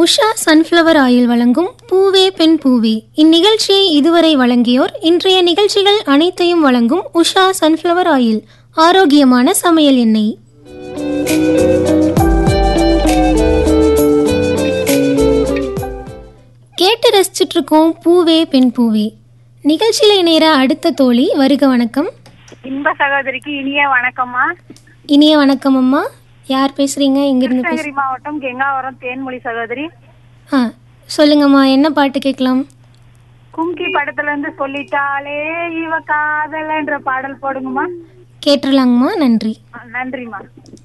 Usha sunflower oil வழங்கும் பூவே பெண் பூவே இந்நிகழ்ச்சியை இதுவரை வழங்கியோர் இன்றைய நிகழ்ச்சிகள் அனைத்தையும் வழங்கும் உஷா சன்ஃப்ளவர் ஆயில் ஆரோக்கியமான சமையல் எண்ணெய் கேட்டு ரசிச்சிட்டு இருக்கோம் பூவே பெண் பூவே நிகழ்ச்சியில இணையற அடுத்த தோழி வருக வணக்கம் இன்ப சகோதரிக்கு இனிய வணக்கம்மா இனிய வணக்கம் அம்மா யார் பேசுறீங்க எங்கிருந்து பேச கிருஷ்ணகிரி மாவட்டம் கெங்காவரம் தேன்மொழி சகோதரி ஆ சொல்லுங்கம்மா என்ன பாட்டு கேட்கலாம் கும்கி படத்துல இருந்து சொல்லிட்டாலே இவ காதலன்ற பாடல் போடுங்கம்மா கேட்டுடலாங்கம்மா நன்றி ஆ, நன்றிம்மா